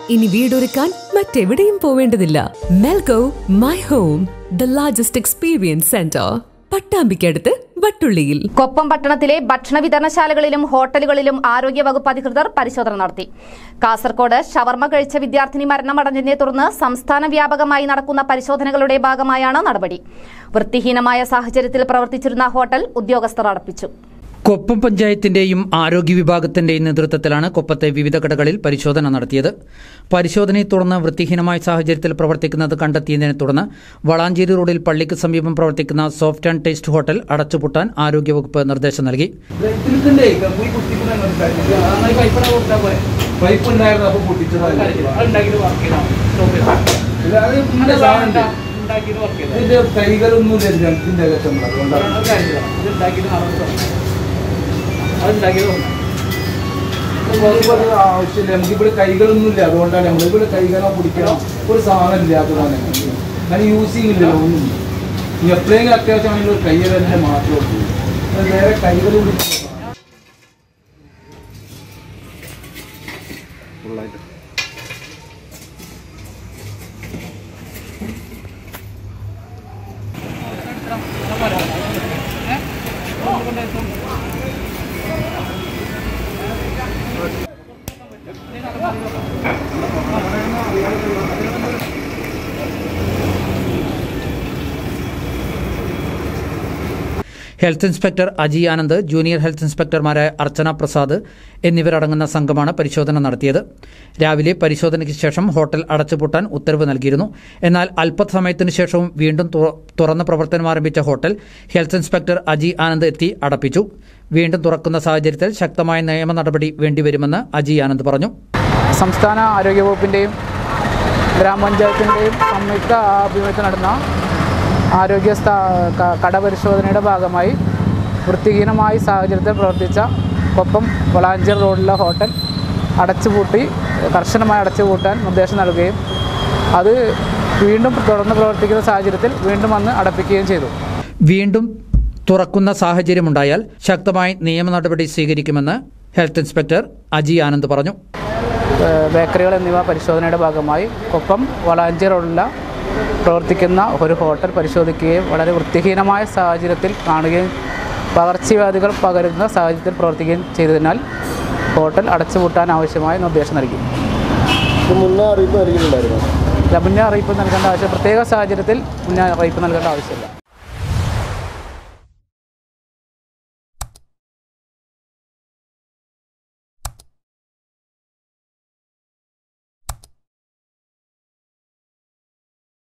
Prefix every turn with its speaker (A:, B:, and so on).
A: ഇനി വീടൊരുക്കാൻ മറ്റെവിടെയും പോവേണ്ടതില്ല Melgo my home the largest experience centre പട്ടാമ്പിക്കടുത്ത് വട്ടുള്ളിയിൽ
B: കൊപ്പം പട്ടണത്തിലെ ഭക്ഷണ വിതരണശാലകളിലും ഹോട്ടലുകളിലും ആരോഗ്യവകുപ്പ് അധികൃതർ പരിശോധന നടത്തി കാസർകോട് ഷവർമ കഴിച്ച വിദ്യാർത്ഥിനി മരണമടഞ്ഞതിനെ തുടർന്ന് സംസ്ഥാന വ്യാപകമായി നടക്കുന്ന പരിശോധനകളുടെ ഭാഗമായാണ് നടപടി വൃത്തിഹീനമായ സാഹചര്യത്തിൽ പ്രവർത്തിച്ചിരുന്ന ഹോട്ടൽ ഉദ്യോഗസ്ഥർ അടപ്പിച്ചു
C: കൊപ്പം പഞ്ചായത്തിന്റെയും ആരോഗ്യ വിഭാഗത്തിന്റെയും നേതൃത്വത്തിലാണ് കൊപ്പത്തെ വിവിധ കടകളിൽ പരിശോധന നടത്തിയത് പരിശോധനയെ തുടർന്ന് വൃത്തിഹീനമായ സാഹചര്യത്തിൽ പ്രവർത്തിക്കുന്നത് കണ്ടെത്തിയതിനെ തുടർന്ന് വളാഞ്ചേരി റോഡിൽ പള്ളിക്ക് സമീപം പ്രവർത്തിക്കുന്ന സോഫ്റ്റ് ആൻഡ് ടേസ്റ്റ് ഹോട്ടൽ അടച്ചുപൂട്ടാൻ ആരോഗ്യവകുപ്പ് നിർദ്ദേശം നൽകി
D: ഇതിൽക്കണ്ടേ പോയി കുത്തിക്കുന്ന പൈപ്പ് ഉണ്ടായിരുന്നു അപ്പൊ പൊട്ടിച്ചതല്ല ഇത് അത് ഇതിന്റെ സാധനം ഇതിന്റെ കൈകളൊന്നും ഇല്ല ഇതിന്റെ അകത്ത് അതുകൊണ്ടാണ് നമുക്കിവിടെ ആവശ്യമില്ല നമുക്കിവിടെ കൈകളൊന്നും ഇല്ല അതുകൊണ്ടാണ് നമ്മളിവിടെ കൈകളോ പിടിക്കണം ഒരു സാധനം ഇല്ലാത്തതാണ് അതിന് യൂസിങ് ഇല്ലല്ലോ ഒന്നും ഇനി എപ്പോഴെങ്കിലും അത്യാവശ്യമാണെങ്കിൽ ഒരു കൈ തന്നെ മാത്രമേ ഉള്ളൂ അത് വേറെ കൈകൾ പിടിച്ചു
C: health inspector Aji Anand junior health ഇൻസ്പെക്ടർമാരായ അർച്ചന പ്രസാദ് എന്നിവരടങ്ങുന്ന സംഘമാണ് പരിശോധന നടത്തിയത് രാവിലെ പരിശോധനയ്ക്ക് ശേഷം ഹോട്ടൽ അടച്ചുപൂട്ടാൻ ഉത്തരവ് നൽകിയിരുന്നു എന്നാൽ അല്പസമയത്തിനു ശേഷവും വീണ്ടും തുറ- തുറന്ന് പ്രവർത്തനം ആരംഭിച്ച hotel health inspector Aji Anand എത്തി അടപ്പിച്ചു വീണ്ടും തുറക്കുന്ന സാഹചര്യത്തിൽ ശക്തമായ നിയമ നടപടി വേണ്ടിവരുമെന്ന് അജി ആനന്ദ് പറഞ്ഞു
E: സംസ്ഥാന ആരോഗ്യവകുപ്പിൻ്റെയും ഗ്രാമപഞ്ചായത്തിൻ്റെയും സംയുക്ത ആഭിമുഖ്യത്തിൽ നടന്ന ആരോഗ്യ സ്ഥാ ക- കടപരിശോധനയുടെ ഭാഗമായി വൃത്തിഹീനമായ സാഹചര്യത്തിൽ പ്രവർത്തിച്ച കൊപ്പം വളാഞ്ചേർ റോഡിലെ ഹോട്ടൽ അടച്ചുപൂട്ടി കർശനമായി അടച്ചുപൂട്ടാൻ നിർദ്ദേശം നൽകുകയും അത് വീണ്ടും തുടർന്ന് പ്രവർത്തിക്കുന്ന സാഹചര്യത്തിൽ വീണ്ടും വന്ന് അടപ്പിക്കുകയും ചെയ്തു
C: വീണ്ടും തുറക്കുന്ന സാഹചര്യമുണ്ടായാൽ ശക്തമായി നിയമ നടപടി സ്വീകരിക്കുമെന്ന് ഹെൽത്ത് ഇൻസ്പെക്ടർ അജി ആനന്ദ് പറഞ്ഞു
E: ഏഹ് ബേക്കറികൾ എന്നിവ പരിശോധനയുടെ ഭാഗമായി കൊപ്പം വളാഞ്ചേരി റോഡിലുള്ള പ്രവർത്തിക്കുന്ന ഒരു ഹോട്ടൽ പരിശോധിക്കുകയും വളരെ വൃത്തിഹീനമായ സാഹചര്യത്തിൽ കാണുകയും പകർച്ചവ്യാധികൾ പകരുന്ന സാഹചര്യത്തിൽ പ്രവർത്തിക്കുകയും ചെയ്തതിനാൽ ഹോട്ടൽ അടച്ചുപൂട്ടാൻ ആവശ്യമായ നിർദ്ദേശം നൽകി
F: മുന്നേ അറിയിപ്പ് നൽകിയിട്ടുണ്ടായിരുന്നു
E: ഇല്ല, മുന്നേ അറിയിപ്പ് നൽകേണ്ട ആവശ്യം പ്രത്യേക സാഹചര്യത്തിൽ മുന്നേ അറിയിപ്പ് നൽകേണ്ട ആവശ്യമില്ല